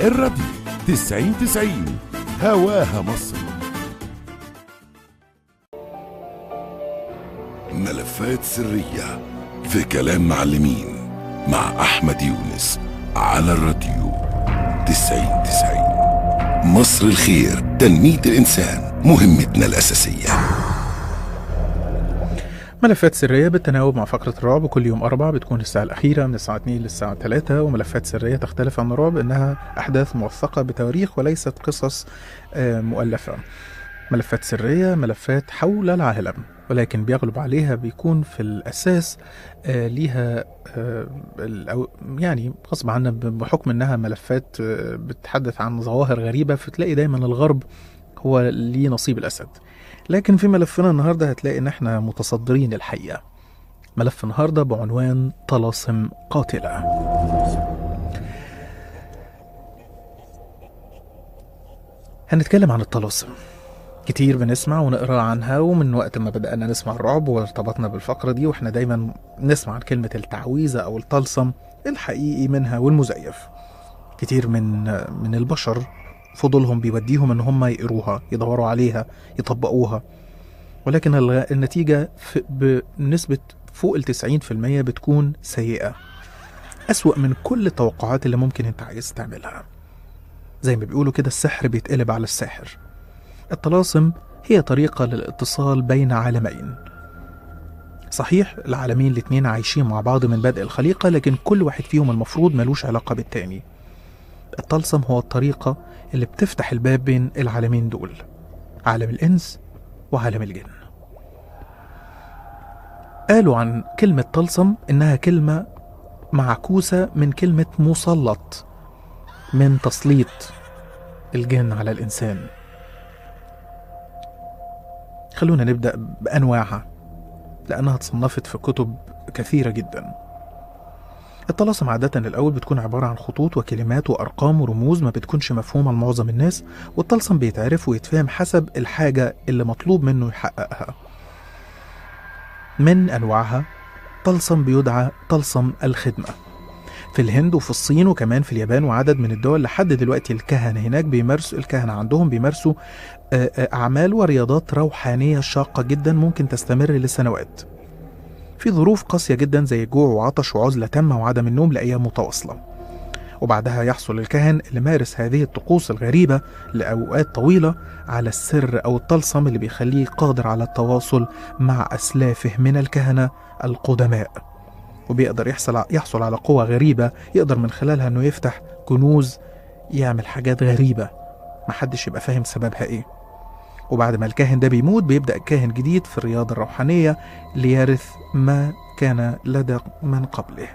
الراديو 90 90 هواها مصر ملفات سرية في كلام معلمين مع أحمد يونس على الراديو 90 90 مصر الخير تنمية الإنسان مهمتنا الأساسية ملفات سرية بالتناوب مع فقرة الرعب كل يوم أربعة بتكون الساعة الأخيرة من الساعة 2 للساعة 3 وملفات سرية تختلف عن الرعب إنها أحداث موثقة بتواريخ وليست قصص آه، مؤلفة ملفات سرية ملفات حول العالم ولكن بيغلب عليها بيكون في الأساس آه، ليها آه، ال- أو يعني غصب عنا ب- بحكم إنها ملفات آه، بتتحدث عن ظواهر غريبة فتلاقي دايما الغرب هو ليه نصيب الأسد لكن في ملفنا النهارده هتلاقي ان احنا متصدرين الحقيقه ملف النهارده بعنوان طلاسم قاتله هنتكلم عن الطلاسم كتير بنسمع ونقرا عنها ومن وقت ما بدأنا نسمع الرعب وارتبطنا بالفقرة دي واحنا دايما نسمع عن كلمة التعويذة أو الطلسم الحقيقي منها والمزيف كتير من من البشر فضولهم بيوديهم ان هم يقروها يدوروا عليها يطبقوها ولكن الغ- النتيجة في- بنسبة فوق التسعين في المية بتكون سيئة أسوأ من كل التوقعات اللي ممكن انت عايز تعملها زي ما بيقولوا كده السحر بيتقلب على الساحر الطلاسم هي طريقة للاتصال بين عالمين صحيح العالمين الاتنين عايشين مع بعض من بدء الخليقة لكن كل واحد فيهم المفروض ملوش علاقة بالتاني الطلسم هو الطريقة اللي بتفتح الباب بين العالمين دول عالم الإنس وعالم الجن قالوا عن كلمة طلسم إنها كلمة معكوسة من كلمة مسلط من تسليط الجن على الإنسان خلونا نبدأ بأنواعها لأنها تصنفت في كتب كثيرة جدا الطلاسم عادة الأول بتكون عبارة عن خطوط وكلمات وأرقام ورموز ما بتكونش مفهومة لمعظم الناس والطلسم بيتعرف ويتفهم حسب الحاجة اللي مطلوب منه يحققها من أنواعها طلسم بيدعى طلسم الخدمة في الهند وفي الصين وكمان في اليابان وعدد من الدول لحد دلوقتي الكهنة هناك بيمارسوا الكهنة عندهم بيمارسوا آه، آه، أعمال ورياضات روحانية شاقة جدا ممكن تستمر لسنوات في ظروف قاسية جدا زي جوع وعطش وعزلة تامة وعدم النوم لأيام متواصلة وبعدها يحصل الكاهن اللي مارس هذه الطقوس الغريبة لأوقات طويلة على السر أو الطلسم اللي بيخليه قادر على التواصل مع أسلافه من الكهنة القدماء وبيقدر يحصل يحصل على قوة غريبة يقدر من خلالها إنه يفتح كنوز يعمل حاجات غريبة محدش يبقى فاهم سببها إيه وبعد ما الكاهن ده بيموت بيبدأ كاهن جديد في الرياضة الروحانية ليرث ما كان لدى من قبله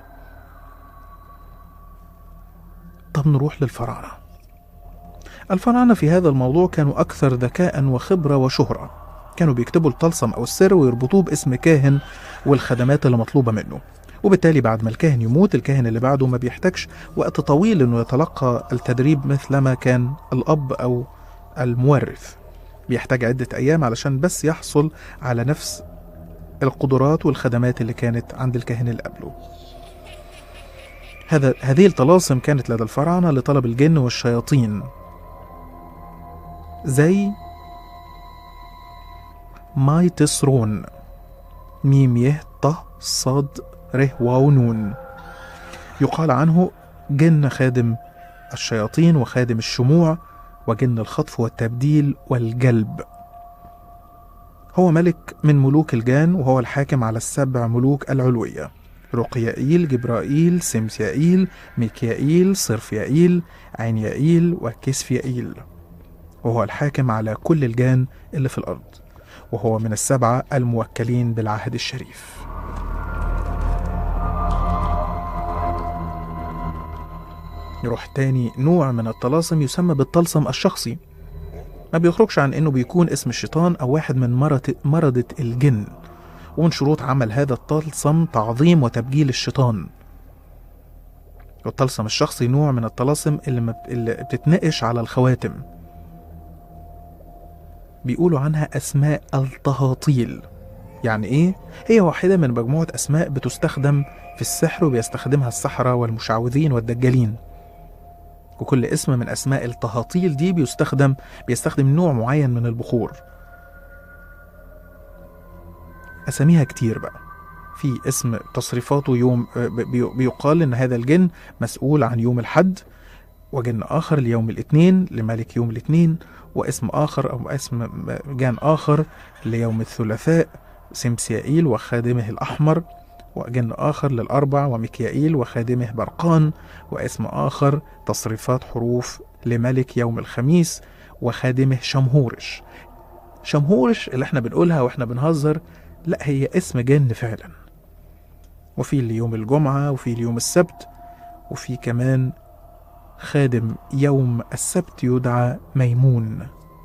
طب نروح للفراعنة الفراعنة في هذا الموضوع كانوا أكثر ذكاء وخبرة وشهرة كانوا بيكتبوا الطلسم أو السر ويربطوه باسم كاهن والخدمات اللي مطلوبة منه وبالتالي بعد ما الكاهن يموت الكاهن اللي بعده ما بيحتاجش وقت طويل انه يتلقى التدريب مثلما كان الاب او المورث بيحتاج عدة ايام علشان بس يحصل على نفس القدرات والخدمات اللي كانت عند الكاهن اللي قبله هذا هذه الطلاسم كانت لدى الفراعنة لطلب الجن والشياطين زي ماي تسرون ميم يه ط صاد ر واو نون يقال عنه جن خادم الشياطين وخادم الشموع وجن الخطف والتبديل والجلب هو ملك من ملوك الجان وهو الحاكم على السبع ملوك العلوية رقيائيل جبرائيل سمسيائيل ميكيائيل صرفيائيل عينيائيل وكسفيائيل وهو الحاكم على كل الجان اللي في الأرض وهو من السبعة الموكلين بالعهد الشريف يروح تاني نوع من الطلاسم يسمى بالطلسم الشخصي ما بيخرجش عن انه بيكون اسم الشيطان او واحد من مرض مرضة الجن ومن شروط عمل هذا الطلسم تعظيم وتبجيل الشيطان والطلسم الشخصي نوع من الطلاسم اللي, ما بت- اللي بتتناقش على الخواتم بيقولوا عنها أسماء التهاطيل يعني إيه؟ هي واحدة من مجموعة أسماء بتستخدم في السحر وبيستخدمها السحرة والمشعوذين والدجالين وكل اسم من أسماء التهاطيل دي بيستخدم بيستخدم نوع معين من البخور أساميها كتير بقى في اسم تصريفاته يوم بي- بيقال إن هذا الجن مسؤول عن يوم الحد وجن آخر ليوم الاثنين لملك يوم الاثنين واسم آخر أو اسم جان آخر ليوم الثلاثاء سمسيائيل وخادمه الأحمر وجن آخر للأربع وميكيائيل وخادمه برقان واسم آخر تصريفات حروف لملك يوم الخميس وخادمه شمهورش شمهورش اللي احنا بنقولها واحنا بنهزر لا هي اسم جن فعلا وفي ليوم الجمعة وفي ليوم السبت وفي كمان خادم يوم السبت يدعى ميمون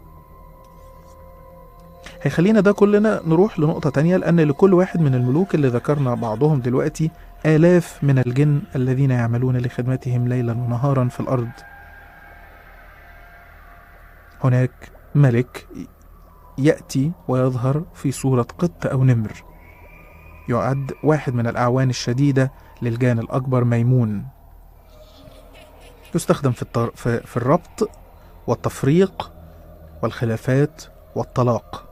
هيخلينا ده كلنا نروح لنقطة تانية لأن لكل واحد من الملوك اللي ذكرنا بعضهم دلوقتي آلاف من الجن الذين يعملون لخدمتهم ليلا ونهارا في الأرض هناك ملك يأتي ويظهر في صورة قط أو نمر يعد واحد من الأعوان الشديدة للجان الأكبر ميمون يستخدم في, الطر... في... في الربط والتفريق والخلافات والطلاق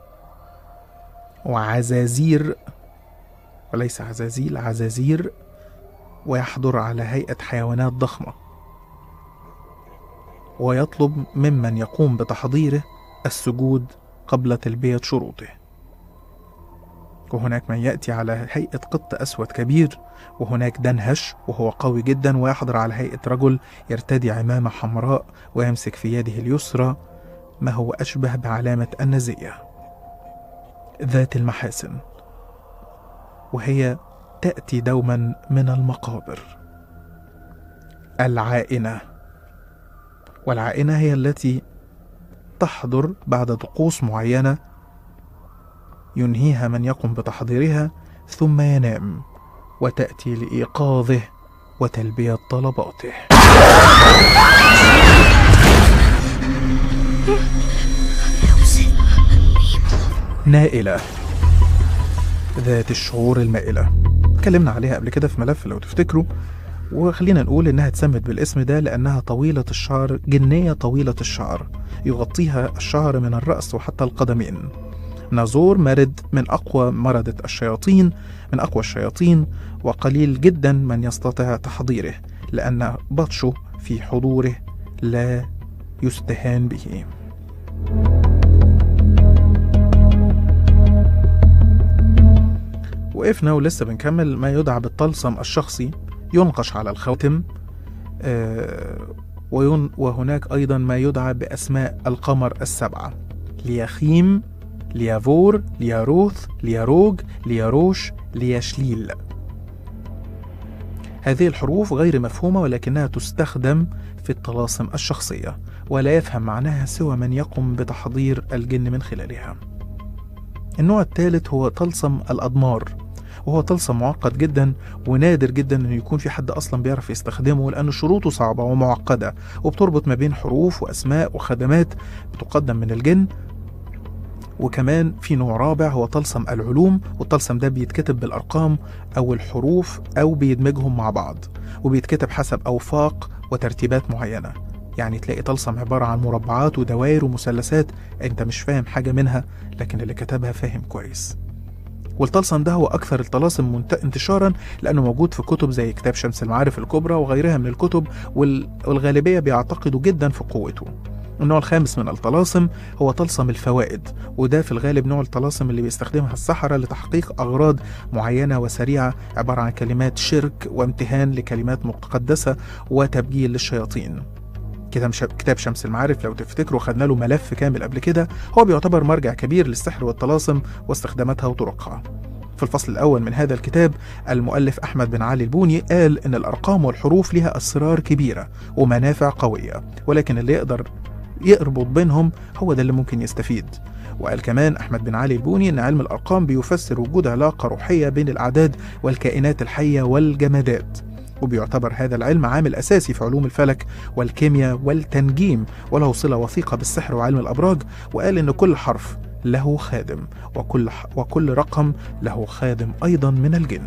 وعزازير وليس عزازيل عزازير ويحضر على هيئة حيوانات ضخمة ويطلب ممن يقوم بتحضيره السجود قبل تلبية شروطه وهناك من يأتي على هيئة قط أسود كبير وهناك دنهش وهو قوي جدا ويحضر على هيئة رجل يرتدي عمامة حمراء ويمسك في يده اليسرى ما هو أشبه بعلامة النزية ذات المحاسن وهي تأتي دوما من المقابر العائنة والعائنة هي التي تحضر بعد طقوس معينة ينهيها من يقوم بتحضيرها ثم ينام وتأتي لإيقاظه وتلبية طلباته نائلة ذات الشعور المائلة اتكلمنا عليها قبل كده في ملف لو تفتكروا وخلينا نقول إنها اتسمت بالاسم ده لأنها طويلة الشعر جنية طويلة الشعر يغطيها الشعر من الرأس وحتى القدمين نازور مرد من أقوى مردة الشياطين من أقوى الشياطين وقليل جدا من يستطيع تحضيره لأن بطشه في حضوره لا يستهان به وقفنا ولسه بنكمل ما يدعى بالطلسم الشخصي ينقش على الخواتم آه وين وهناك أيضا ما يدعى بأسماء القمر السبعة ليخيم ليافور لياروث لياروج لياروش ليشليل هذه الحروف غير مفهومة ولكنها تستخدم في الطلاسم الشخصية ولا يفهم معناها سوى من يقوم بتحضير الجن من خلالها النوع الثالث هو طلسم الأضمار وهو طلسم معقد جدا ونادر جدا انه يكون في حد اصلا بيعرف يستخدمه لان شروطه صعبه ومعقده وبتربط ما بين حروف واسماء وخدمات بتقدم من الجن وكمان في نوع رابع هو طلسم العلوم والطلسم ده بيتكتب بالارقام او الحروف او بيدمجهم مع بعض وبيتكتب حسب اوفاق وترتيبات معينه يعني تلاقي طلسم عبارة عن مربعات ودوائر ومثلثات انت مش فاهم حاجة منها لكن اللي كتبها فاهم كويس والطلسم ده هو أكثر الطلاسم منت- انتشارا لأنه موجود في كتب زي كتاب شمس المعارف الكبرى وغيرها من الكتب وال- والغالبية بيعتقدوا جدا في قوته النوع الخامس من الطلاسم هو طلسم الفوائد وده في الغالب نوع الطلاسم اللي بيستخدمها السحرة لتحقيق أغراض معينة وسريعة عبارة عن كلمات شرك وامتهان لكلمات مقدسة وتبجيل للشياطين كتاب ش- كتاب شمس المعارف لو تفتكروا خدنا له ملف كامل قبل كده هو بيعتبر مرجع كبير للسحر والطلاسم واستخداماتها وطرقها في الفصل الأول من هذا الكتاب المؤلف أحمد بن علي البوني قال إن الأرقام والحروف لها أسرار كبيرة ومنافع قوية ولكن اللي يقدر يربط بينهم هو ده اللي ممكن يستفيد وقال كمان أحمد بن علي البوني إن علم الأرقام بيفسر وجود علاقة روحية بين الأعداد والكائنات الحية والجمادات وبيعتبر هذا العلم عامل أساسي في علوم الفلك والكيمياء والتنجيم وله صلة وثيقة بالسحر وعلم الأبراج وقال إن كل حرف له خادم وكل ح- وكل رقم له خادم أيضا من الجن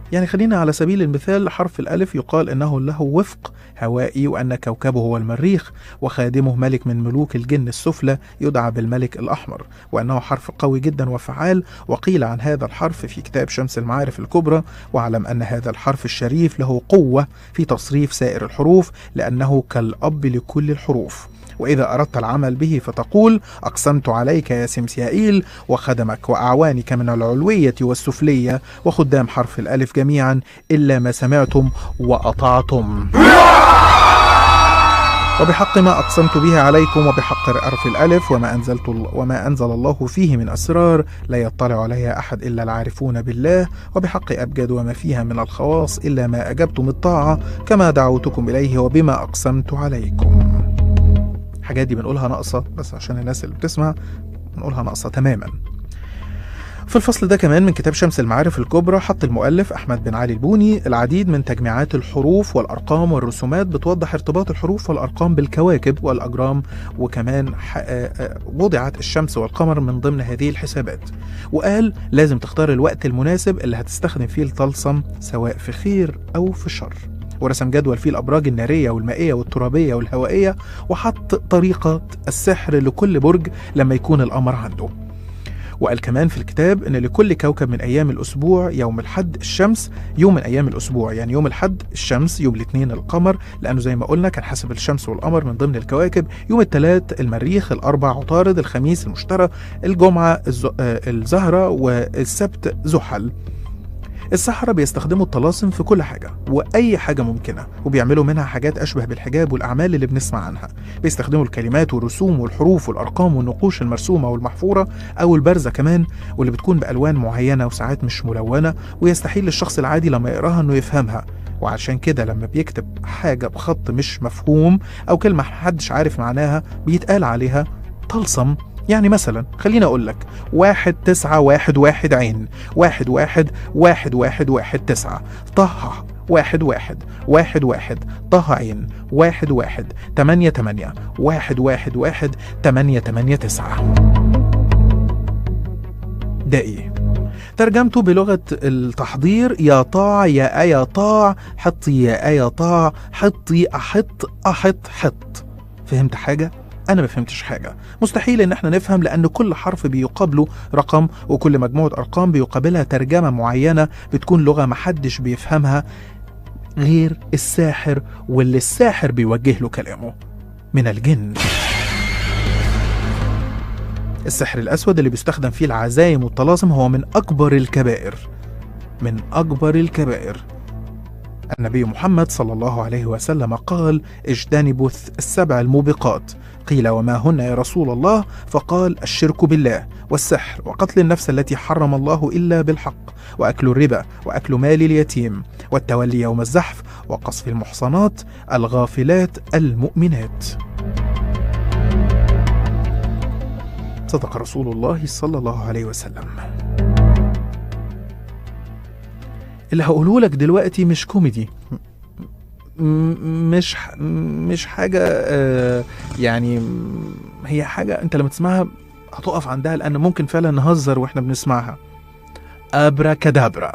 يعني خلينا على سبيل المثال حرف الألف يقال إنه له وفق هوائي وأن كوكبه هو المريخ وخادمه ملك من ملوك الجن السفلى يدعى بالملك الأحمر وأنه حرف قوي جدا وفعال وقيل عن هذا الحرف في كتاب شمس المعارف الكبرى واعلم أن هذا الحرف الشريف له قوة في تصريف سائر الحروف لأنه كالأب لكل الحروف وإذا أردت العمل به فتقول أقسمت عليك يا سمسيائيل وخدمك وأعوانك من العلوية والسفلية وخدام حرف الألف جميعا إلا ما سمعتم وأطعتم وبحق ما أقسمت به عليكم وبحق حرف الألف وما أنزلت وما أنزل الله فيه من أسرار لا يطلع عليها أحد إلا العارفون بالله وبحق أبجد وما فيها من الخواص إلا ما أجبتم الطاعة كما دعوتكم إليه وبما أقسمت عليكم الحاجات دي بنقولها ناقصة بس عشان الناس اللي بتسمع بنقولها ناقصة تماما في الفصل ده كمان من كتاب شمس المعارف الكبرى حط المؤلف أحمد بن علي البوني العديد من تجميعات الحروف والأرقام والرسومات بتوضح ارتباط الحروف والأرقام بالكواكب والأجرام وكمان ح- آه، آه، وضعت الشمس والقمر من ضمن هذه الحسابات وقال لازم تختار الوقت المناسب اللي هتستخدم فيه الطلسم سواء في خير أو في شر ورسم جدول فيه الأبراج النارية والمائية والترابية والهوائية وحط طريقة السحر لكل برج لما يكون القمر عنده وقال كمان في الكتاب ان لكل كوكب من ايام الاسبوع يوم الحد الشمس يوم من ايام الاسبوع يعني يوم الحد الشمس يوم الاثنين القمر لانه زي ما قلنا كان حسب الشمس والقمر من ضمن الكواكب يوم الثلاث المريخ الاربع عطارد الخميس المشتري الجمعه الز... آه، الزهره والسبت زحل السحرة بيستخدموا الطلاسم في كل حاجة وأي حاجة ممكنة وبيعملوا منها حاجات أشبه بالحجاب والأعمال اللي بنسمع عنها بيستخدموا الكلمات والرسوم والحروف والأرقام والنقوش المرسومة والمحفورة أو البارزة كمان واللي بتكون بألوان معينة وساعات مش ملونة ويستحيل للشخص العادي لما يقراها إنه يفهمها وعشان كده لما بيكتب حاجة بخط مش مفهوم أو كلمة محدش عارف معناها بيتقال عليها طلسم يعني مثلا خليني أقول لك واحد تسعة واحد واحد عين واحد واحد واحد واحد واحد تسعة طه واحد واحد واحد واحد طه عين واحد واحد تمانية تمانية واحد واحد واحد تمانية تمانية تسعة ده ايه؟ ترجمته بلغة التحضير يا طاع يا أيا طاع حطي يا أيا طاع حطي أحط أحط حط فهمت حاجة؟ أنا ما فهمتش حاجة مستحيل إن احنا نفهم لأن كل حرف بيقابله رقم وكل مجموعة أرقام بيقابلها ترجمة معينة بتكون لغة محدش بيفهمها غير الساحر واللي الساحر بيوجه له كلامه من الجن السحر الأسود اللي بيستخدم فيه العزايم والطلاسم هو من أكبر الكبائر من أكبر الكبائر النبي محمد صلى الله عليه وسلم قال اجتنبوا السبع الموبقات قيل وما هن يا رسول الله فقال الشرك بالله والسحر وقتل النفس التي حرم الله إلا بالحق وأكل الربا وأكل مال اليتيم والتولي يوم الزحف وقصف المحصنات الغافلات المؤمنات صدق رسول الله صلى الله عليه وسلم اللي هقوله لك دلوقتي مش كوميدي م- مش ح- مش حاجة آه، يعني م- هي حاجة انت لما تسمعها هتقف عندها لأن ممكن فعلا نهزر واحنا بنسمعها أبرا كدابرا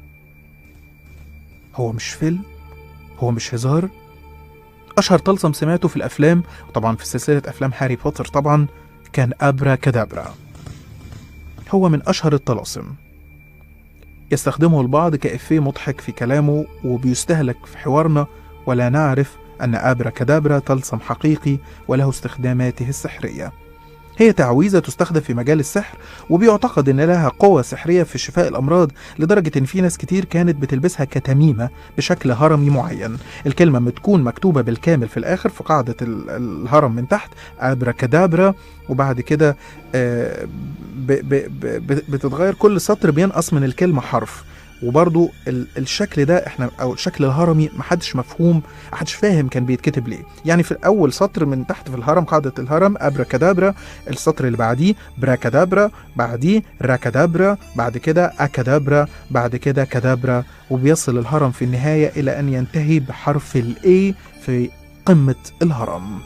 هو مش فيلم هو مش هزار أشهر طلسم سمعته في الأفلام طبعا في سلسلة أفلام هاري بوتر طبعا كان أبرا كدابرا هو من أشهر الطلاسم يستخدمه البعض كإفيه مضحك في كلامه وبيستهلك في حوارنا ولا نعرف أن أبرا كدابرا طلسم حقيقي وله استخداماته السحرية هي تعويذة تستخدم في مجال السحر وبيعتقد أن لها قوة سحرية في شفاء الأمراض لدرجة أن في ناس كتير كانت بتلبسها كتميمة بشكل هرمي معين الكلمة بتكون مكتوبة بالكامل في الآخر في قاعدة ال- الهرم من تحت أبرا كدابرا وبعد كده آه، ب- ب- ب- بتتغير كل سطر بينقص من الكلمة حرف وبرضو ال- الشكل ده احنا او الشكل الهرمي محدش مفهوم محدش فاهم كان بيتكتب ليه يعني في اول سطر من تحت في الهرم قاعده الهرم ابراكادابرا السطر اللي بعديه براكادابرا بعديه راكادابرا بعد كده اكادابرا بعد كده كادابرا وبيصل الهرم في النهايه الى ان ينتهي بحرف الاي في قمه الهرم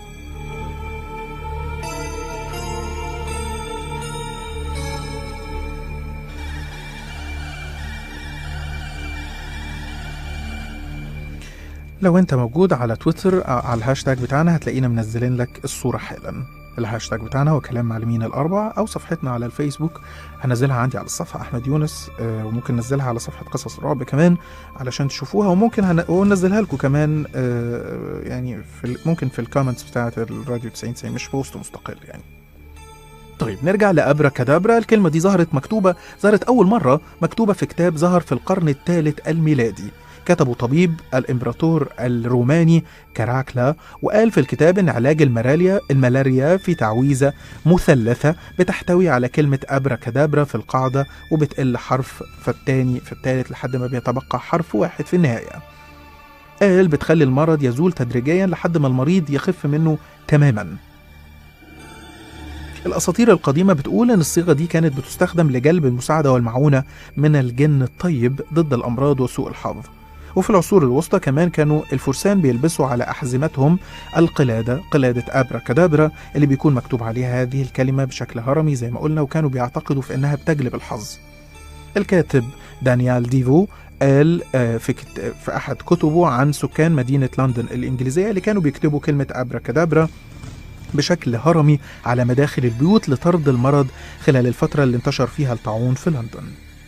لو انت موجود على تويتر آه، على الهاشتاج بتاعنا هتلاقينا منزلين لك الصورة حالا الهاشتاج بتاعنا هو كلام معلمين الأربع أو صفحتنا على الفيسبوك هنزلها عندي على الصفحة أحمد يونس آه، وممكن ننزلها على صفحة قصص الرعب كمان علشان تشوفوها وممكن هن... وننزلها لكم كمان آه، يعني في ال... ممكن في الكومنتس بتاعت الراديو 90 90 مش بوست مستقل يعني طيب نرجع لأبرا كدابرا الكلمة دي ظهرت مكتوبة ظهرت أول مرة مكتوبة في كتاب ظهر في القرن الثالث الميلادي كتبه طبيب الإمبراطور الروماني كراكلا وقال في الكتاب إن علاج الملاريا الملاريا في تعويذة مثلثة بتحتوي على كلمة أبرا كدابرا في القاعدة وبتقل حرف في التاني في التالت لحد ما بيتبقى حرف واحد في النهاية قال بتخلي المرض يزول تدريجيا لحد ما المريض يخف منه تماما الأساطير القديمة بتقول إن الصيغة دي كانت بتستخدم لجلب المساعدة والمعونة من الجن الطيب ضد الأمراض وسوء الحظ وفي العصور الوسطى كمان كانوا الفرسان بيلبسوا على أحزمتهم القلادة قلادة أبرا كدابرا اللي بيكون مكتوب عليها هذه الكلمة بشكل هرمي زي ما قلنا وكانوا بيعتقدوا في إنها بتجلب الحظ الكاتب دانيال ديفو قال آه، في, كت... في أحد كتبه عن سكان مدينة لندن الإنجليزية اللي كانوا بيكتبوا كلمة أبرا كدابرا بشكل هرمي على مداخل البيوت لطرد المرض خلال الفترة اللي انتشر فيها الطاعون في لندن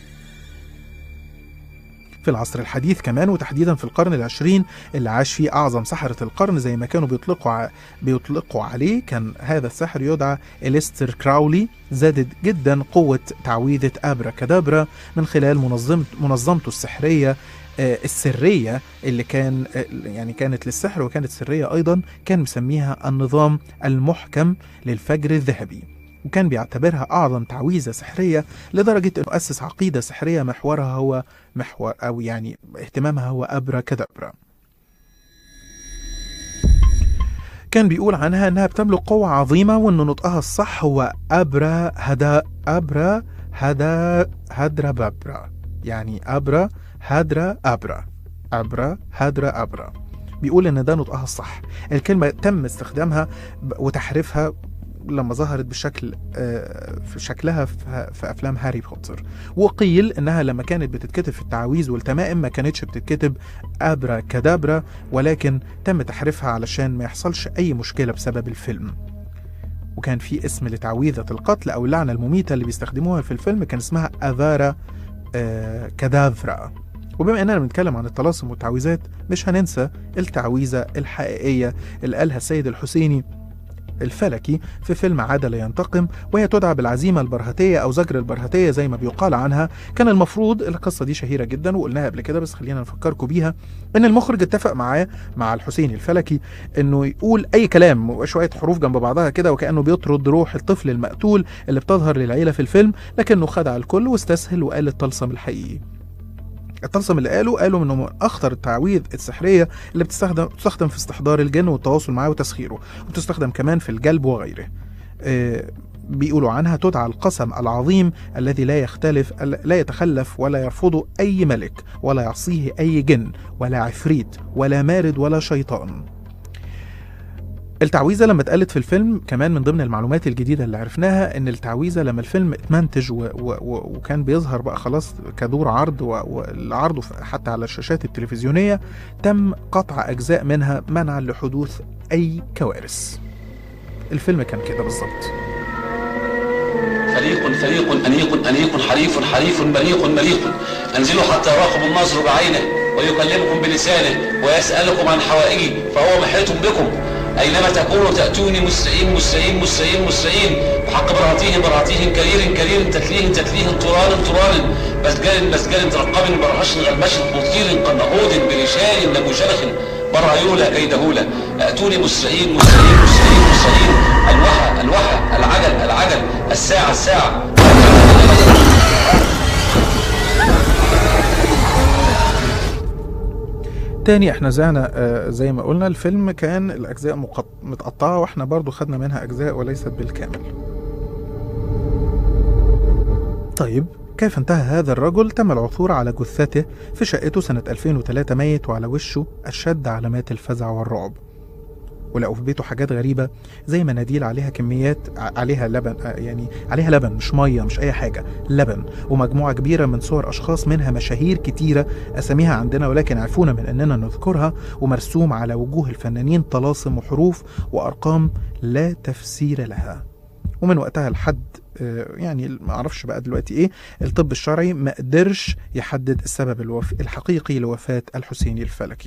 في العصر الحديث كمان وتحديدا في القرن العشرين اللي عاش فيه أعظم سحرة القرن زي ما كانوا بيطلقوا ع... بيطلقوا عليه كان هذا الساحر يدعى إليستر كراولي زادت جدا قوة تعويذة أبرا كدابرا من خلال منظمة منظمته السحرية آه، السرية اللي كان آه، يعني كانت للسحر وكانت سرية أيضا كان مسميها النظام المحكم للفجر الذهبي وكان بيعتبرها أعظم تعويذة سحرية لدرجة أنه أسس عقيدة سحرية محورها هو محور أو يعني اهتمامها هو أبرا كدابرا كان بيقول عنها انها بتملك قوة عظيمة وان نطقها الصح هو ابرا هدا ابرا هدا هدرا بابرا يعني ابرا هدرا ابرا ابرا هدرا ابرا بيقول ان ده نطقها الصح الكلمة تم استخدامها ب- وتحريفها لما ظهرت بشكل آه، في شكلها في في افلام هاري بوتر وقيل انها لما كانت بتتكتب في التعاويذ والتمائم ما كانتش بتتكتب ابرا كدابرا ولكن تم تحريفها علشان ما يحصلش اي مشكله بسبب الفيلم وكان في اسم لتعويذه القتل او اللعنه المميته اللي بيستخدموها في الفيلم كان اسمها افارا آه، كدافرا وبما اننا بنتكلم عن الطلاسم والتعويذات مش هننسى التعويذه الحقيقيه اللي قالها السيد الحسيني الفلكي في فيلم عاد لا ينتقم وهي تدعى بالعزيمة البرهتية أو زجر البرهتية زي ما بيقال عنها كان المفروض القصة دي شهيرة جدا وقلناها قبل كده بس خلينا نفكركم بيها إن المخرج اتفق معاه مع الحسيني الفلكي إنه يقول أي كلام وشوية حروف جنب بعضها كده وكأنه بيطرد روح الطفل المقتول اللي بتظهر للعيلة في الفيلم لكنه خدع الكل واستسهل وقال الطلسم الحقيقي الطلسم اللي قاله قالوا انه من اخطر التعويذ السحريه اللي بتستخدم تستخدم في استحضار الجن والتواصل معاه وتسخيره وتستخدم كمان في الجلب وغيره آه، بيقولوا عنها تدعى القسم العظيم الذي لا يختلف لا يتخلف ولا يرفضه اي ملك ولا يعصيه اي جن ولا عفريت ولا مارد ولا شيطان التعويذة لما اتقالت في الفيلم كمان من ضمن المعلومات الجديدة اللي عرفناها ان التعويذة لما الفيلم اتمنتج و و و وكان بيظهر بقى خلاص كدور عرض و- والعرض ف- حتى على الشاشات التلفزيونية تم قطع اجزاء منها منعا لحدوث اي كوارث الفيلم كان كده بالظبط فريق فريق أنيق أنيق حريف حريف مريق مريق انزلوا حتى يراقب الناظر بعينه ويكلمكم بلسانه ويسألكم عن حوائجي فهو محيط بكم أينما تكونوا تأتوني مسرعين مسرعين مسرعين مسرعين بحق برهتهم برهتهم كرير كرير تتليه تتليه طران طران بسجال بسجال ترقب برهش غلمش مطير قنهود برشال نبوشلخ برهيولة كيدهولة أتوني مسرعين مسرعين مسرعين مسرعين الوحى الوحى العجل العجل الساعة الساعة تاني احنا زعنا آه، زي ما قلنا الفيلم كان الاجزاء مقط... متقطعه واحنا برضو خدنا منها اجزاء وليست بالكامل طيب كيف انتهى هذا الرجل تم العثور على جثته في شقته سنة 2003 ميت وعلى وشه أشد علامات الفزع والرعب ولقوا في بيته حاجات غريبة زي مناديل عليها كميات ع- عليها لبن آه، يعني عليها لبن مش مية مش أي حاجة لبن ومجموعة كبيرة من صور أشخاص منها مشاهير كتيرة أساميها عندنا ولكن عرفونا من أننا نذكرها ومرسوم على وجوه الفنانين طلاسم وحروف وأرقام لا تفسير لها ومن وقتها لحد آه، يعني ما اعرفش بقى دلوقتي ايه الطب الشرعي ما قدرش يحدد السبب الوف... الحقيقي لوفاة الحسيني الفلكي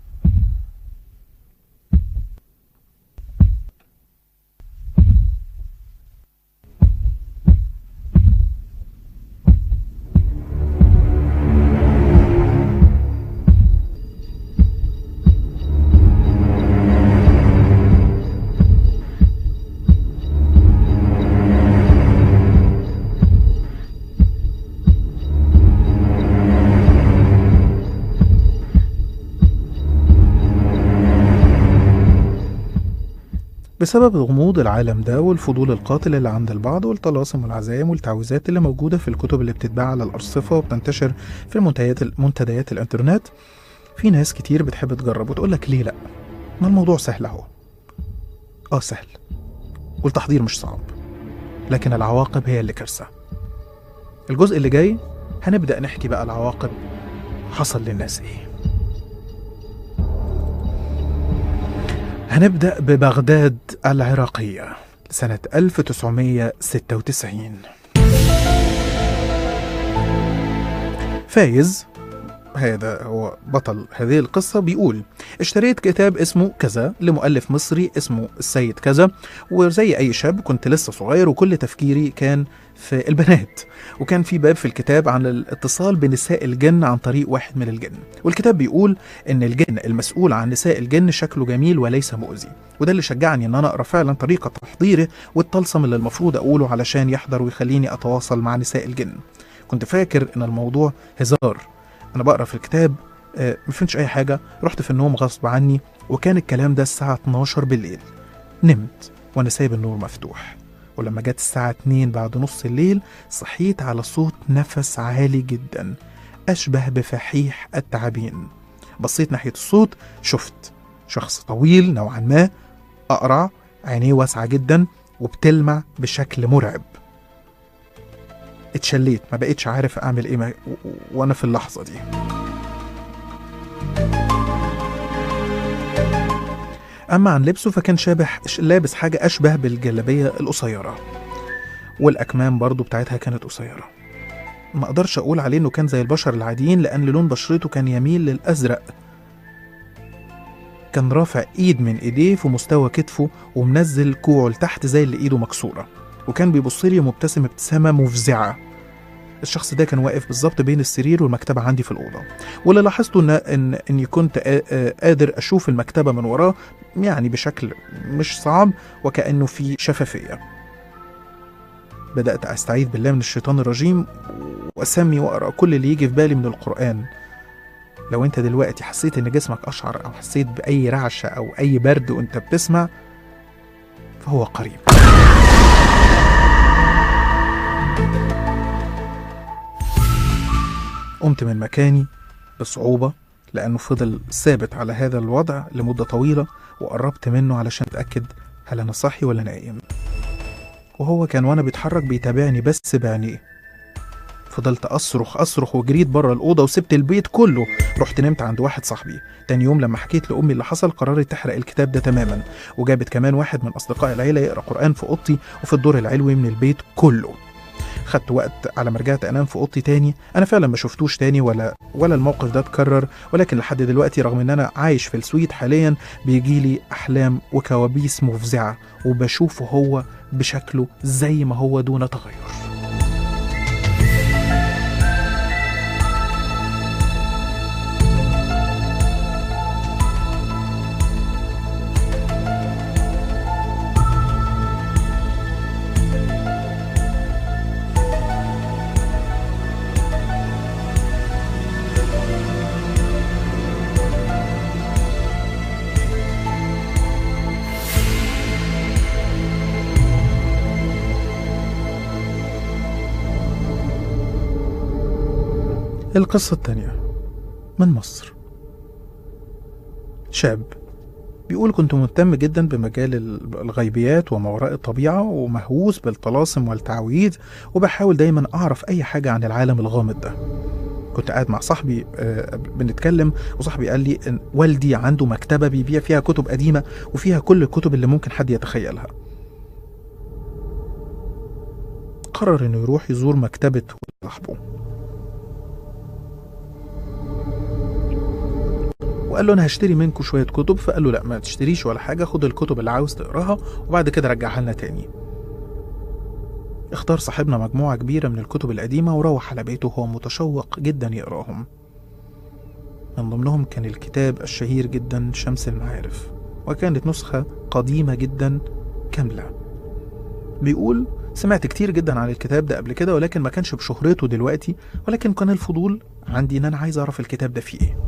بسبب غموض العالم ده والفضول القاتل اللي عند البعض والطلاسم والعزايم والتعويذات اللي موجودة في الكتب اللي بتتباع على الأرصفة وبتنتشر في المنتديات منتديات الإنترنت في ناس كتير بتحب تجرب وتقول لك ليه لأ ما الموضوع سهل أهو آه سهل والتحضير مش صعب لكن العواقب هي اللي كارثة الجزء اللي جاي هنبدأ نحكي بقى العواقب حصل للناس ايه هنبدأ ببغداد العراقية سنة 1996 فايز هذا هو بطل هذه القصة بيقول اشتريت كتاب اسمه كذا لمؤلف مصري اسمه السيد كذا وزي أي شاب كنت لسه صغير وكل تفكيري كان في البنات وكان في باب في الكتاب عن الاتصال بنساء الجن عن طريق واحد من الجن والكتاب بيقول ان الجن المسؤول عن نساء الجن شكله جميل وليس مؤذي وده اللي شجعني ان انا اقرا فعلا طريقه تحضيره والطلسم اللي المفروض اقوله علشان يحضر ويخليني اتواصل مع نساء الجن كنت فاكر ان الموضوع هزار انا بقرا في الكتاب آه، ما فهمتش اي حاجه رحت في النوم غصب عني وكان الكلام ده الساعه 12 بالليل نمت وانا سايب النور مفتوح ولما جت الساعة 2 بعد نص الليل صحيت على صوت نفس عالي جدا أشبه بفحيح التعابين بصيت ناحية الصوت شفت شخص طويل نوعا ما أقرع عينيه واسعة جدا وبتلمع بشكل مرعب اتشليت ما بقيتش عارف أعمل إيه ما- و- و- وأنا في اللحظة دي أما عن لبسه فكان شابه لابس حاجة أشبه بالجلابية القصيرة والأكمام برضو بتاعتها كانت قصيرة ما أقدرش أقول عليه إنه كان زي البشر العاديين لأن لون بشرته كان يميل للأزرق كان رافع إيد من إيديه في مستوى كتفه ومنزل كوعه لتحت زي اللي إيده مكسورة وكان بيبص لي مبتسم ابتسامة مفزعة الشخص ده كان واقف بالظبط بين السرير والمكتبة عندي في الأوضة واللي لاحظته إن إن إني كنت قا- آه، قادر أشوف المكتبة من وراه يعني بشكل مش صعب وكأنه في شفافية بدأت أستعيذ بالله من الشيطان الرجيم وأسمي وأقرأ كل اللي يجي في بالي من القرآن لو أنت دلوقتي حسيت إن جسمك أشعر أو حسيت بأي رعشة أو أي برد وأنت بتسمع فهو قريب قمت من مكاني بصعوبة لأنه فضل ثابت على هذا الوضع لمدة طويلة وقربت منه علشان أتأكد هل أنا صاحي ولا نايم وهو كان وأنا بيتحرك بيتابعني بس بعينيه فضلت أصرخ أصرخ وجريت بره الأوضة وسبت البيت كله رحت نمت عند واحد صاحبي تاني يوم لما حكيت لأمي اللي حصل قررت تحرق الكتاب ده تماما وجابت كمان واحد من أصدقاء العيلة يقرأ قرآن في أوضتي وفي الدور العلوي من البيت كله خدت وقت على ما رجعت انام في اوضتي تاني انا فعلا ما شفتوش تاني ولا ولا الموقف ده اتكرر ولكن لحد دلوقتي رغم ان انا عايش في السويد حاليا بيجيلي احلام وكوابيس مفزعه وبشوفه هو بشكله زي ما هو دون تغير القصة التانية من مصر شاب بيقول كنت مهتم جدا بمجال ال- الغيبيات وما وراء الطبيعة ومهووس بالطلاسم والتعويذ وبحاول دايما أعرف أي حاجة عن العالم الغامض ده كنت قاعد مع صاحبي آه، بنتكلم وصاحبي قال لي إن والدي عنده مكتبة بيبيع فيها كتب قديمة وفيها كل الكتب اللي ممكن حد يتخيلها قرر انه يروح يزور مكتبة صاحبه وقال له انا هشتري منكم شويه كتب فقال له لا ما تشتريش ولا حاجه خد الكتب اللي عاوز تقراها وبعد كده رجعها لنا تاني اختار صاحبنا مجموعه كبيره من الكتب القديمه وروح على بيته وهو متشوق جدا يقراهم من ضمنهم كان الكتاب الشهير جدا شمس المعارف وكانت نسخه قديمه جدا كامله بيقول سمعت كتير جدا عن الكتاب ده قبل كده ولكن ما كانش بشهرته دلوقتي ولكن كان الفضول عندي ان انا عايز اعرف الكتاب ده فيه ايه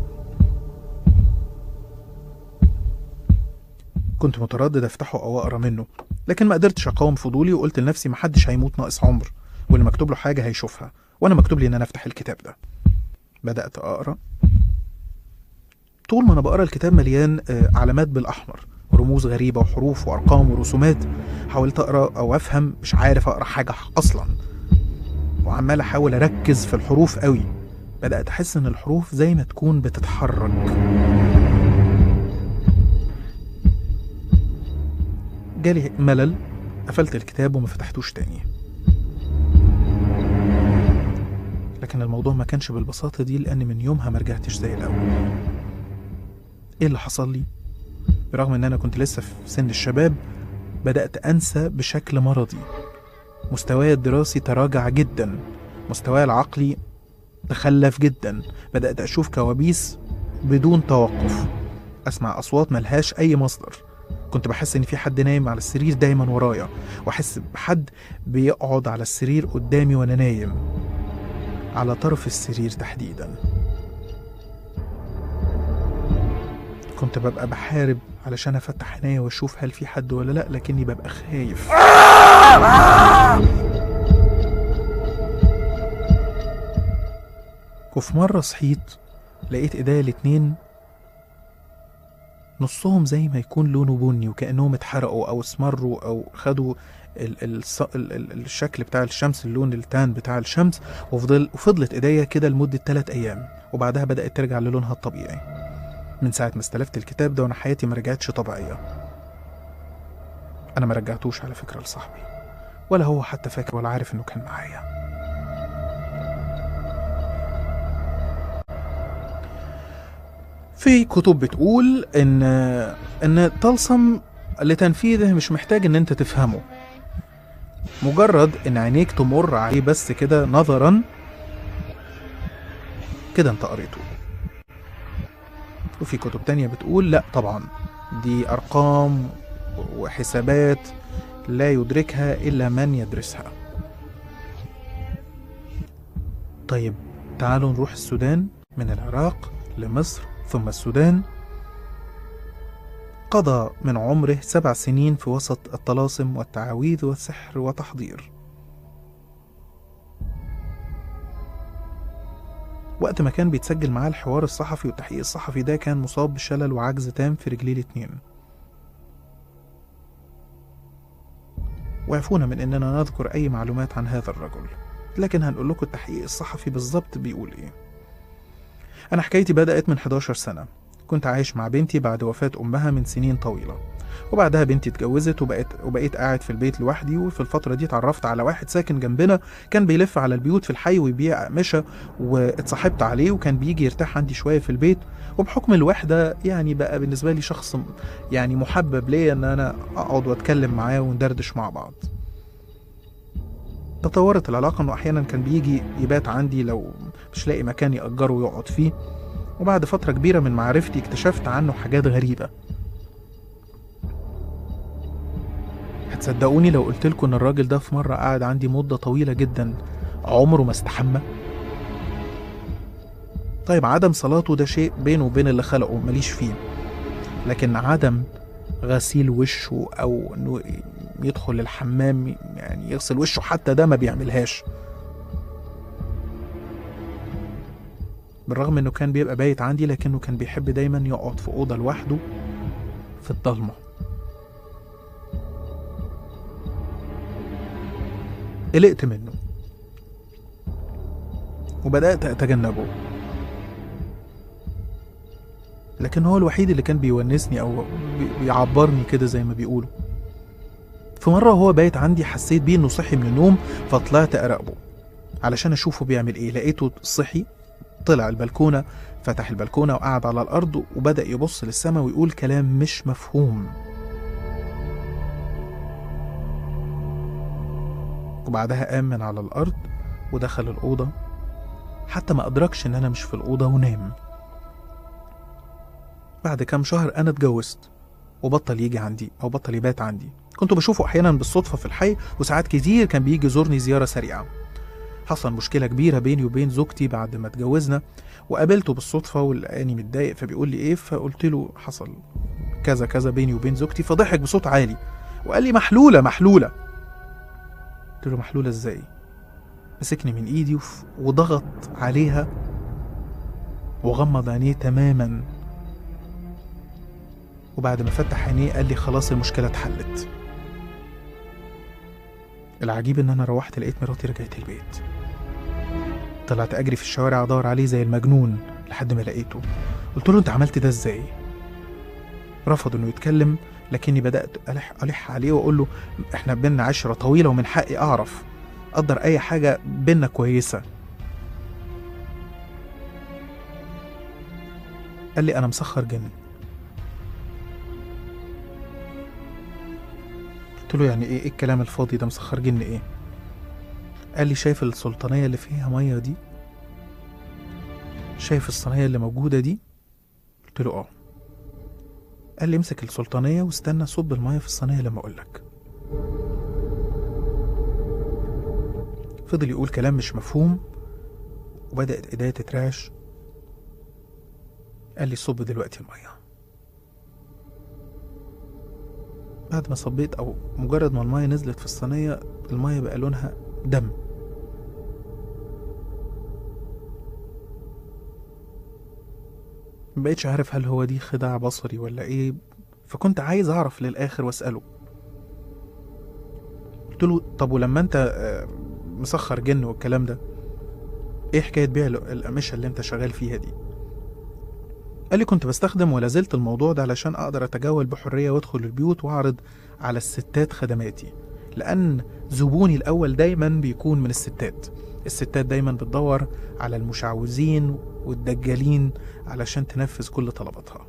كنت متردد افتحه او اقرا منه لكن ما قدرتش اقاوم فضولي وقلت لنفسي محدش هيموت ناقص عمر واللي مكتوب له حاجه هيشوفها وانا مكتوب لي ان انا افتح الكتاب ده بدات اقرا طول ما انا بقرا الكتاب مليان آه، علامات بالاحمر رموز غريبه وحروف وارقام ورسومات حاولت اقرا او افهم مش عارف اقرا حاجه اصلا وعمال احاول اركز في الحروف قوي بدات احس ان الحروف زي ما تكون بتتحرك جالي ملل قفلت الكتاب وما فتحتوش تاني لكن الموضوع ما كانش بالبساطة دي لأن من يومها ما رجعتش زي الأول إيه اللي حصل لي؟ برغم إن أنا كنت لسه في سن الشباب بدأت أنسى بشكل مرضي مستواي الدراسي تراجع جدا مستواي العقلي تخلف جدا بدأت أشوف كوابيس بدون توقف أسمع أصوات ملهاش أي مصدر كنت بحس ان في حد نايم على السرير دايما ورايا واحس بحد بيقعد على السرير قدامي وانا نايم على طرف السرير تحديدا كنت ببقى بحارب علشان افتح عينيا واشوف هل في حد ولا لا لكني ببقى خايف وفي مرة صحيت لقيت ايديا الاتنين نصهم زي ما يكون لونه بني وكأنهم اتحرقوا أو اسمروا أو خدوا ال ال ال ال الشكل بتاع الشمس اللون التان بتاع الشمس وفضل وفضلت ايديا كده لمدة تلات أيام وبعدها بدأت ترجع للونها الطبيعي من ساعة ما استلفت الكتاب ده وأنا حياتي ما رجعتش طبيعية أنا ما رجعتوش على فكرة لصاحبي ولا هو حتى فاكر ولا عارف إنه كان معايا في كتب بتقول ان ان طلسم لتنفيذه مش محتاج ان انت تفهمه مجرد ان عينيك تمر عليه بس كده نظرا كده انت قريته وفي كتب تانية بتقول لا طبعا دي ارقام وحسابات لا يدركها الا من يدرسها طيب تعالوا نروح السودان من العراق لمصر ثم السودان قضى من عمره سبع سنين في وسط الطلاسم والتعاويذ والسحر وتحضير وقت ما كان بيتسجل معاه الحوار الصحفي والتحقيق الصحفي ده كان مصاب بشلل وعجز تام في رجليه الاتنين وعفونا من اننا نذكر اي معلومات عن هذا الرجل لكن هنقول لكم التحقيق الصحفي بالظبط بيقول ايه أنا حكايتي بدأت من 11 سنة كنت عايش مع بنتي بعد وفاة أمها من سنين طويلة وبعدها بنتي اتجوزت وبقيت وبقيت قاعد في البيت لوحدي وفي الفترة دي اتعرفت على واحد ساكن جنبنا كان بيلف على البيوت في الحي ويبيع أقمشة واتصاحبت عليه وكان بيجي يرتاح عندي شوية في البيت وبحكم الوحدة يعني بقى بالنسبة لي شخص يعني محبب ليا إن أنا أقعد وأتكلم معاه وندردش مع بعض تطورت العلاقة إنه أحيانا كان بيجي يبات عندي لو مش لاقي مكان يأجره ويقعد فيه وبعد فترة كبيرة من معرفتي اكتشفت عنه حاجات غريبة هتصدقوني لو قلت لكم ان الراجل ده في مرة قعد عندي مدة طويلة جدا عمره ما استحمى طيب عدم صلاته ده شيء بينه وبين اللي خلقه ماليش فيه لكن عدم غسيل وشه او انه يدخل الحمام يعني يغسل وشه حتى ده ما بيعملهاش بالرغم انه كان بيبقى بايت عندي لكنه كان بيحب دايما يقعد في اوضه لوحده في الضلمة قلقت منه وبدأت أتجنبه لكن هو الوحيد اللي كان بيونسني أو بي- بيعبرني كده زي ما بيقولوا في مرة وهو بايت عندي حسيت بيه إنه صحي من النوم فطلعت أراقبه علشان أشوفه بيعمل إيه لقيته صحي طلع البلكونة فتح البلكونة وقعد على الأرض وبدأ يبص للسماء ويقول كلام مش مفهوم وبعدها قام من على الأرض ودخل الأوضة حتى ما أدركش إن أنا مش في الأوضة ونام بعد كام شهر أنا اتجوزت وبطل يجي عندي أو بطل يبات عندي كنت بشوفه أحيانا بالصدفة في الحي وساعات كتير كان بيجي يزورني زيارة سريعة حصل مشكلة كبيرة بيني وبين زوجتي بعد ما اتجوزنا وقابلته بالصدفة ولقاني متضايق فبيقول لي إيه فقلت له حصل كذا كذا بيني وبين زوجتي فضحك بصوت عالي وقال لي محلولة محلولة قلت له محلولة إزاي مسكني من إيدي وف- وضغط عليها وغمض عينيه تماما وبعد ما فتح عينيه قال لي خلاص المشكلة اتحلت العجيب ان انا روحت لقيت مراتي رجعت البيت طلعت اجري في الشوارع ادور عليه زي المجنون لحد ما لقيته قلت له انت عملت ده ازاي رفض انه يتكلم لكني بدات الح الح عليه واقول له احنا بينا عشره طويله ومن حقي اعرف اقدر اي حاجه بينا كويسه قال لي انا مسخر جن قلت له يعني ايه ايه الكلام الفاضي ده مسخر جن ايه قال لي شايف السلطانية اللي فيها مية دي شايف الصينية اللي موجودة دي قلت له اه قال لي امسك السلطانية واستنى صب المية في الصينية لما اقولك فضل يقول كلام مش مفهوم وبدأت ايديا تترعش قال لي صب دلوقتي المية بعد ما صبيت او مجرد ما المية نزلت في الصينية المية بقى لونها دم مبقتش عارف هل هو دي خداع بصري ولا ايه فكنت عايز اعرف للاخر واسأله قلت له طب ولما انت آه، مسخر جن والكلام ده ايه حكاية بيع ال- الأقمشة اللي انت شغال فيها دي قال لي كنت بستخدم ولا زلت الموضوع ده علشان اقدر اتجول بحريه وادخل البيوت واعرض على الستات خدماتي لان زبوني الاول دايما بيكون من الستات الستات دايما بتدور على المشعوذين والدجالين علشان تنفذ كل طلباتها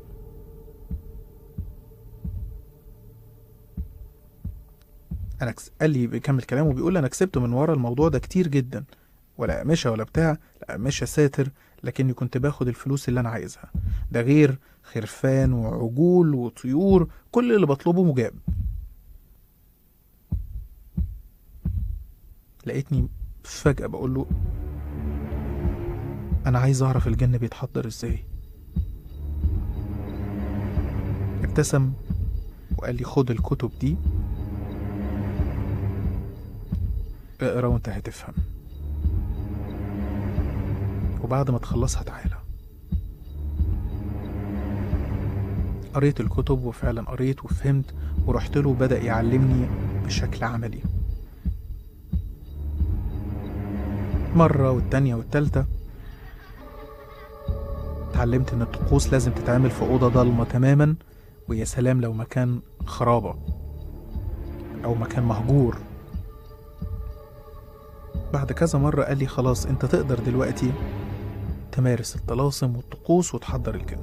انا كس... قال لي بيكمل كلامه بيقول انا كسبت من ورا الموضوع ده كتير جدا ولا قماشه ولا بتاع لا قماشه ساتر لكني كنت باخد الفلوس اللي انا عايزها ده غير خرفان وعجول وطيور كل اللي بطلبه مجاب لقيتني فجأة بقول له أنا عايز أعرف الجن بيتحضر إزاي ابتسم وقال لي خد الكتب دي اقرا وانت هتفهم وبعد ما تخلصها تعالى قريت الكتب وفعلا قريت وفهمت ورحت له بدأ يعلمني بشكل عملي مرة والتانية والتالتة اتعلمت ان الطقوس لازم تتعمل في أوضة ضلمة تماما ويا سلام لو مكان خرابة أو مكان مهجور بعد كذا مرة قال لي خلاص انت تقدر دلوقتي تمارس الطلاسم والطقوس وتحضر الجن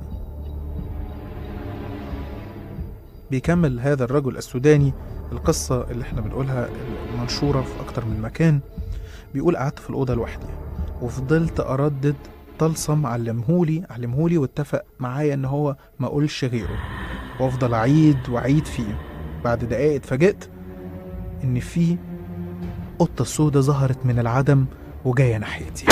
بيكمل هذا الرجل السوداني القصة اللي احنا بنقولها المنشورة في أكتر من مكان بيقول قعدت في الأوضة لوحدي وفضلت أردد طلسم علمهولي علمهولي واتفق معايا إن هو ما أقولش غيره وأفضل أعيد وأعيد فيه بعد دقايق اتفاجئت إن في قطة سودة ظهرت من العدم وجاية ناحيتي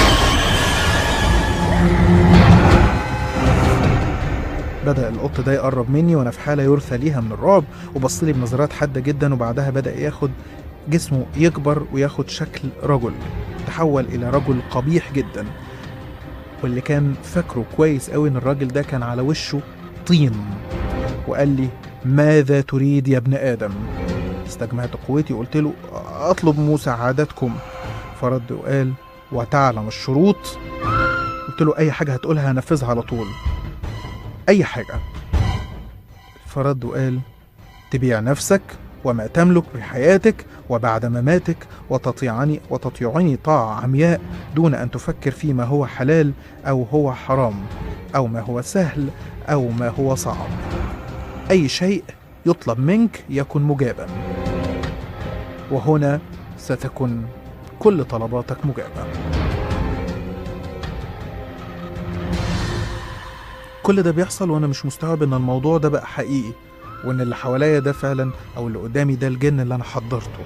بدأ القط ده يقرب مني وأنا في حالة يرثى ليها من الرعب وبصلي بنظرات حادة جدا وبعدها بدأ ياخد جسمه يكبر وياخد شكل رجل تحول إلى رجل قبيح جدا واللي كان فاكره كويس قوي إن الراجل ده كان على وشه طين وقال لي ماذا تريد يا ابن آدم استجمعت قوتي وقلت له أطلب مساعدتكم فرد وقال وتعلم الشروط قلت له أي حاجة هتقولها هنفذها على طول أي حاجة فرد وقال تبيع نفسك وما تملك بحياتك وبعد مماتك وتطيعني وتطيعني طاعة عمياء دون أن تفكر فيما هو حلال أو هو حرام أو ما هو سهل أو ما هو صعب أي شيء يطلب منك يكن مجابا وهنا ستكون كل طلباتك مجابة كل ده بيحصل وانا مش مستوعب ان الموضوع ده بقى حقيقي وان اللي حواليا ده فعلا او اللي قدامي ده الجن اللي انا حضرته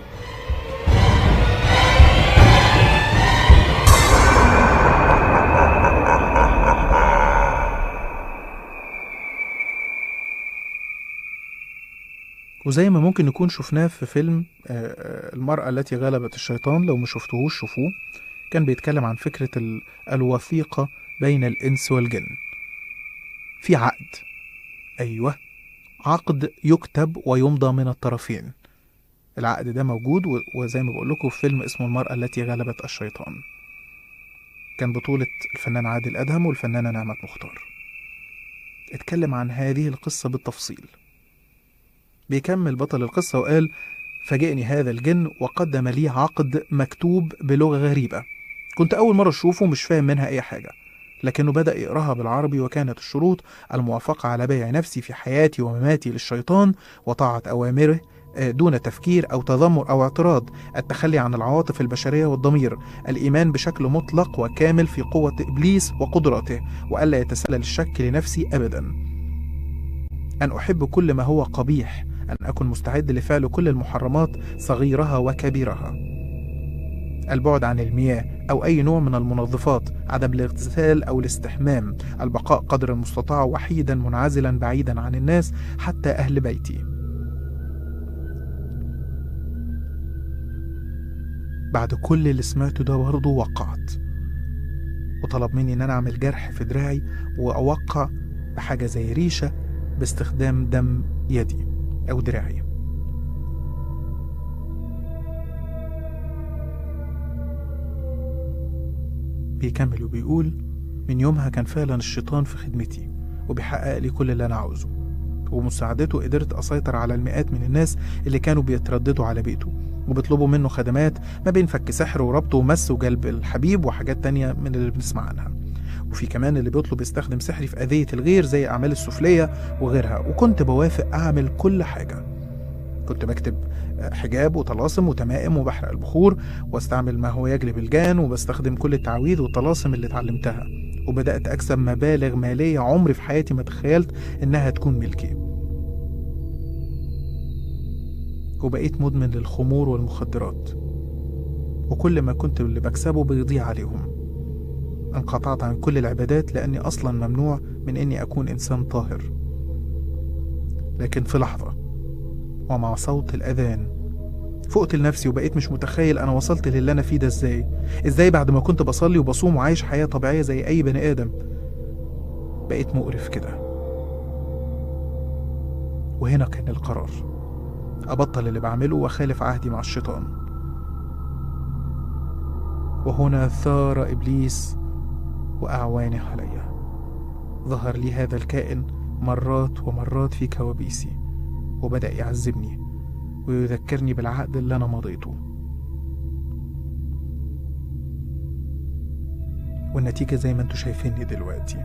وزي ما ممكن نكون شفناه في فيلم آه، آه، المرأة التي غلبت الشيطان لو ما شفتهوش شوفوه كان بيتكلم عن فكرة ال- الوثيقة بين الإنس والجن في عقد أيوه عقد يكتب ويمضى من الطرفين العقد ده موجود و- وزي ما بقول لكم في فيلم اسمه المرأة التي غلبت الشيطان كان بطولة الفنان عادل أدهم والفنانة نعمة مختار اتكلم عن هذه القصة بالتفصيل بيكمل بطل القصة وقال فاجئني هذا الجن وقدم لي عقد مكتوب بلغة غريبة كنت أول مرة أشوفه مش فاهم منها أي حاجة لكنه بدأ يقراها بالعربي وكانت الشروط الموافقة على بيع نفسي في حياتي ومماتي للشيطان وطاعة أوامره آه، دون تفكير أو تذمر أو اعتراض التخلي عن العواطف البشرية والضمير الإيمان بشكل مطلق وكامل في قوة إبليس وقدراته وألا يتسلل الشك لنفسي أبدا أن أحب كل ما هو قبيح أن أكون مستعد لفعل كل المحرمات صغيرها وكبيرها البعد عن المياه أو أي نوع من المنظفات عدم الاغتسال أو الاستحمام البقاء قدر المستطاع وحيدا منعزلا بعيدا عن الناس حتى أهل بيتي بعد كل اللي سمعته ده برضه وقعت وطلب مني ان انا اعمل جرح في دراعي واوقع بحاجة زي ريشة باستخدام دم يدي او دراعي بيكمل وبيقول من يومها كان فعلا الشيطان في خدمتي وبيحقق لي كل اللي انا عاوزه ومساعدته قدرت اسيطر على المئات من الناس اللي كانوا بيترددوا على بيته وبيطلبوا منه خدمات ما بين فك سحر وربط ومس وجلب الحبيب وحاجات تانية من اللي بنسمع عنها وفي كمان اللي بيطلب يستخدم سحري في أذية الغير زي أعمال السفلية وغيرها وكنت بوافق أعمل كل حاجة كنت بكتب حجاب وطلاسم وتمائم وبحرق البخور واستعمل ما هو يجلب الجان وبستخدم كل التعويذ والطلاسم اللي اتعلمتها وبدأت أكسب مبالغ مالية عمري في حياتي ما تخيلت إنها تكون ملكي وبقيت مدمن للخمور والمخدرات وكل ما كنت اللي بكسبه بيضيع عليهم انقطعت عن كل العبادات لأني أصلا ممنوع من إني أكون إنسان طاهر لكن في لحظة ومع صوت الأذان فقت لنفسي وبقيت مش متخيل أنا وصلت للي أنا فيه ده إزاي إزاي بعد ما كنت بصلي وبصوم وعايش حياة طبيعية زي أي بني آدم بقيت مقرف كده وهنا كان القرار أبطل اللي بعمله وأخالف عهدي مع الشيطان وهنا ثار إبليس وأعوانه علي ظهر لي هذا الكائن مرات ومرات في كوابيسي وبدأ يعذبني ويذكرني بالعقد اللي أنا مضيته والنتيجة زي ما انتوا شايفيني دلوقتي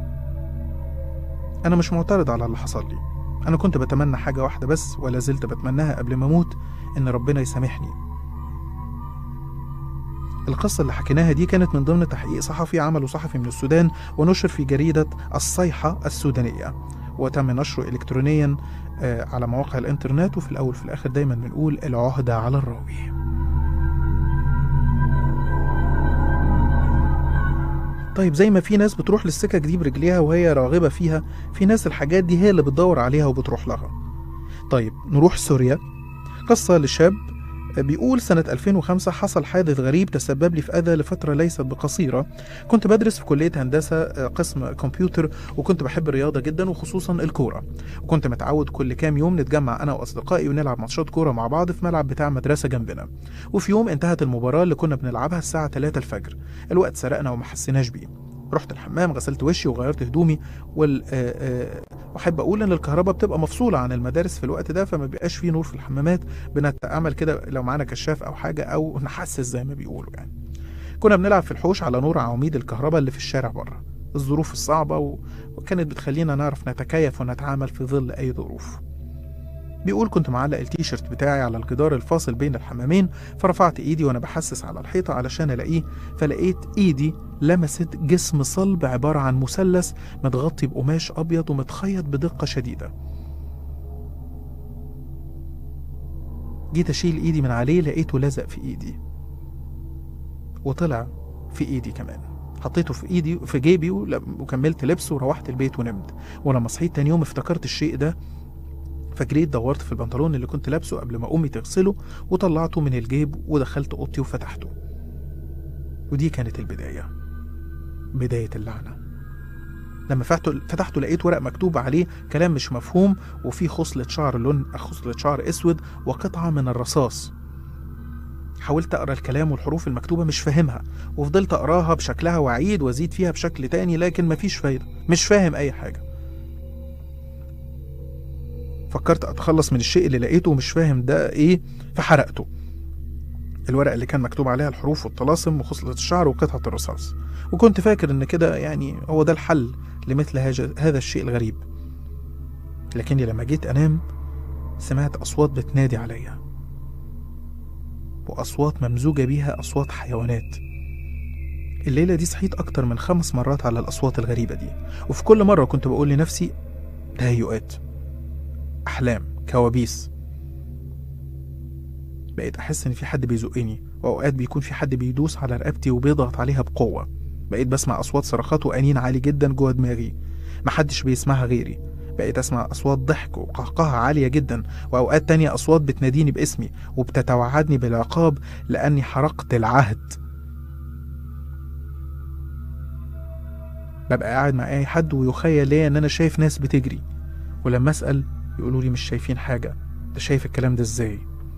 أنا مش معترض على اللي حصل لي أنا كنت بتمنى حاجة واحدة بس ولا زلت بتمناها قبل ما أموت إن ربنا يسامحني القصة اللي حكيناها دي كانت من ضمن تحقيق صحفي عمله صحفي من السودان ونشر في جريدة الصيحة السودانية وتم نشره إلكترونيا آه، على مواقع الإنترنت وفي الأول في الآخر دايما بنقول العهدة على الراوي طيب زي ما في ناس بتروح للسكك دي برجليها وهي راغبة فيها في ناس الحاجات دي هي اللي بتدور عليها وبتروح لها طيب نروح سوريا قصة لشاب بيقول سنة 2005 حصل حادث غريب تسبب لي في أذى لفترة ليست بقصيرة كنت بدرس في كلية هندسة آه، قسم كمبيوتر وكنت بحب الرياضة جدا وخصوصا الكورة وكنت متعود كل كام يوم نتجمع أنا وأصدقائي ونلعب ماتشات كورة مع بعض في ملعب بتاع مدرسة جنبنا وفي يوم انتهت المباراة اللي كنا بنلعبها الساعة 3 الفجر الوقت سرقنا وما حسيناش بيه رحت الحمام غسلت وشي وغيرت هدومي وال آه، آه، واحب اقول ان الكهرباء بتبقى مفصوله عن المدارس في الوقت ده فما بيبقاش فيه نور في الحمامات بنتعامل كده لو معانا كشاف او حاجه او نحسس زي ما بيقولوا يعني كنا بنلعب في الحوش على نور عواميد الكهرباء اللي في الشارع بره الظروف الصعبه و... وكانت بتخلينا نعرف نتكيف ونتعامل في ظل اي ظروف بيقول كنت معلق التيشيرت بتاعي على الجدار الفاصل بين الحمامين فرفعت ايدي وانا بحسس على الحيطه علشان الاقيه فلقيت ايدي لمست جسم صلب عباره عن مثلث متغطي بقماش ابيض ومتخيط بدقه شديده جيت اشيل ايدي من عليه لقيته لزق في ايدي وطلع في ايدي كمان حطيته في ايدي في جيبي ولم- وكملت لبسه وروحت البيت ونمت ولما صحيت تاني يوم افتكرت الشيء ده فجريت دورت في البنطلون اللي كنت لابسه قبل ما امي تغسله وطلعته من الجيب ودخلت اوضتي وفتحته ودي كانت البدايه بدايه اللعنه لما فتحته فتحته لقيت ورق مكتوب عليه كلام مش مفهوم وفيه خصلة شعر لون خصلة شعر اسود وقطعة من الرصاص حاولت اقرا الكلام والحروف المكتوبة مش فاهمها وفضلت اقراها بشكلها واعيد وازيد فيها بشكل تاني لكن مفيش فايدة مش فاهم اي حاجة فكرت اتخلص من الشيء اللي لقيته ومش فاهم ده ايه فحرقته الورق اللي كان مكتوب عليها الحروف والطلاسم وخصلة الشعر وقطعة الرصاص وكنت فاكر ان كده يعني هو ده الحل لمثل هذا هذا الشيء الغريب لكني لما جيت انام سمعت اصوات بتنادي عليا واصوات ممزوجه بيها اصوات حيوانات الليله دي صحيت اكتر من خمس مرات على الاصوات الغريبه دي وفي كل مره كنت بقول لنفسي تهيؤات احلام كوابيس بقيت احس ان في حد بيزقني واوقات بيكون في حد بيدوس على رقبتي وبيضغط عليها بقوه بقيت بسمع اصوات صرخات وانين عالي جدا جوه دماغي محدش بيسمعها غيري بقيت اسمع اصوات ضحك وقهقهه عاليه جدا واوقات تانية اصوات بتناديني باسمي وبتتوعدني بالعقاب لاني حرقت العهد ببقى قاعد مع اي حد ويخيل ليا ان انا شايف ناس بتجري ولما اسال يقولوا لي مش شايفين حاجه ده شايف الكلام ده ازاي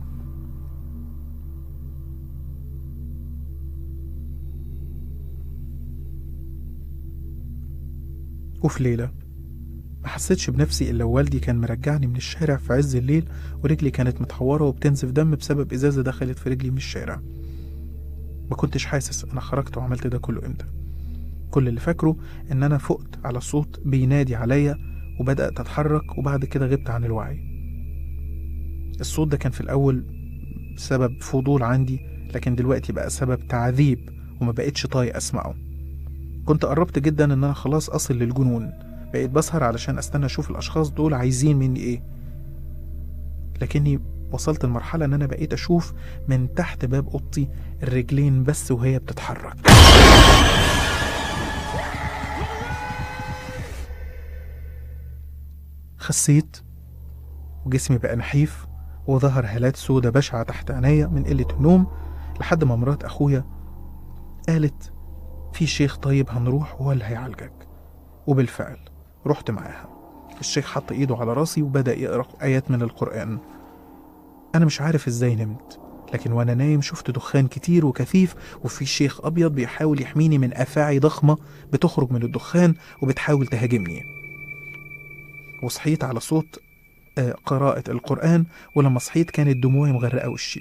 وفي ليلة ما حسيتش بنفسي إلا والدي كان مرجعني من الشارع في عز الليل ورجلي كانت متحورة وبتنزف دم بسبب إزازة دخلت في رجلي من الشارع ما كنتش حاسس أنا خرجت وعملت ده كله إمتى كل اللي فاكره إن أنا فقت على صوت بينادي عليا وبدأت أتحرك وبعد كده غبت عن الوعي الصوت ده كان في الأول سبب فضول عندي لكن دلوقتي بقى سبب تعذيب وما بقتش طايق أسمعه كنت قربت جدا ان انا خلاص اصل للجنون بقيت بسهر علشان استنى اشوف الاشخاص دول عايزين مني ايه لكني وصلت لمرحلة ان انا بقيت اشوف من تحت باب اوضتي الرجلين بس وهي بتتحرك خسيت وجسمي بقى نحيف وظهر هالات سودة بشعة تحت عينيا من قلة النوم لحد ما مرات اخويا قالت في شيخ طيب هنروح وهو اللي هيعالجك وبالفعل رحت معاها الشيخ حط ايده على راسي وبدأ يقرأ آيات من القرآن أنا مش عارف ازاي نمت لكن وانا نايم شفت دخان كتير وكثيف وفي شيخ أبيض بيحاول يحميني من أفاعي ضخمة بتخرج من الدخان وبتحاول تهاجمني وصحيت على صوت آه، قراءة القرآن ولما صحيت كانت دموعي مغرقة وشي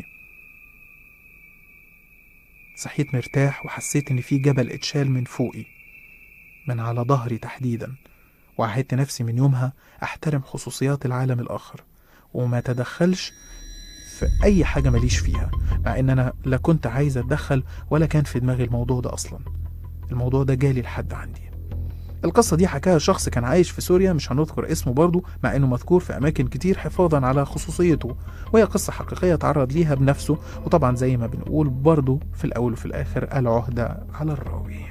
صحيت مرتاح وحسيت إن في جبل اتشال من فوقي من على ظهري تحديدا وعهدت نفسي من يومها أحترم خصوصيات العالم الآخر وما تدخلش في أي حاجة ماليش فيها مع إن أنا لا كنت عايز أتدخل ولا كان في دماغي الموضوع ده أصلا الموضوع ده جالي لحد عندي القصة دي حكاها شخص كان عايش في سوريا مش هنذكر اسمه برضه مع انه مذكور في اماكن كتير حفاظا على خصوصيته وهي قصة حقيقية تعرض ليها بنفسه وطبعا زي ما بنقول برضه في الاول وفي الاخر العهدة على الراوي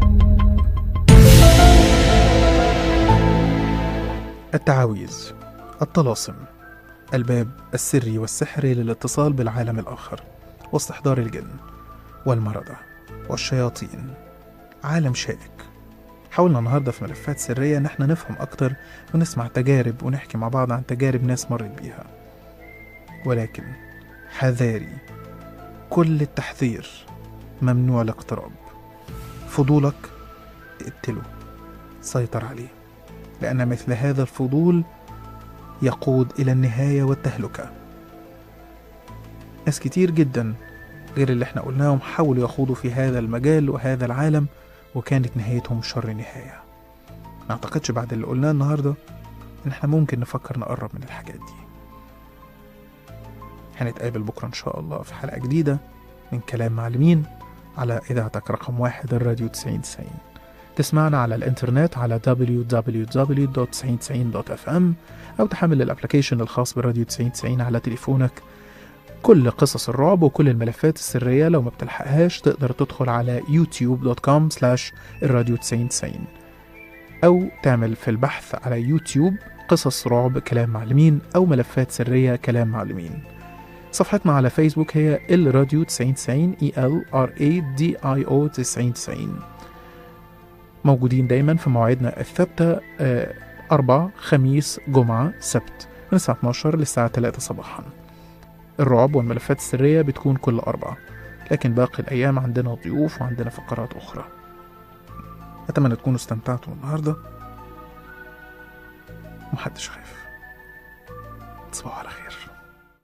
التعاويذ الطلاسم الباب السري والسحري للاتصال بالعالم الآخر واستحضار الجن والمردة والشياطين عالم شائك حاولنا النهاردة في ملفات سرية إن احنا نفهم أكتر ونسمع تجارب ونحكي مع بعض عن تجارب ناس مرت بيها ولكن حذاري كل التحذير ممنوع الاقتراب فضولك اقتله سيطر عليه لأن مثل هذا الفضول يقود إلى النهاية والتهلكة ناس كتير جدا غير اللي احنا قلناهم حاولوا يخوضوا في هذا المجال وهذا العالم وكانت نهايتهم شر نهاية ما اعتقدش بعد اللي قلناه النهاردة ان احنا ممكن نفكر نقرب من الحاجات دي هنتقابل بكرة ان شاء الله في حلقة جديدة من كلام معلمين على إذاعتك رقم واحد الراديو 9090 تسمعنا على الإنترنت على www.9090.fm أو تحمل الأبليكيشن الخاص بالراديو 9090 على تليفونك كل قصص الرعب وكل الملفات السرية لو ما بتلحقهاش تقدر تدخل على youtube.com slash الراديو 9090 أو تعمل في البحث على يوتيوب قصص رعب كلام معلمين أو ملفات سرية كلام معلمين صفحتنا على فيسبوك هي الراديو 9090 E L R A D I O 9090 موجودين دايما في مواعيدنا الثابتة آه، أربع خميس جمعة سبت من الساعة 12 للساعة 3 صباحا الرعب والملفات السرية بتكون كل أربعة لكن باقي الأيام عندنا ضيوف وعندنا فقرات أخرى أتمنى تكونوا استمتعتوا النهاردة ومحدش خايف تصبحوا على خير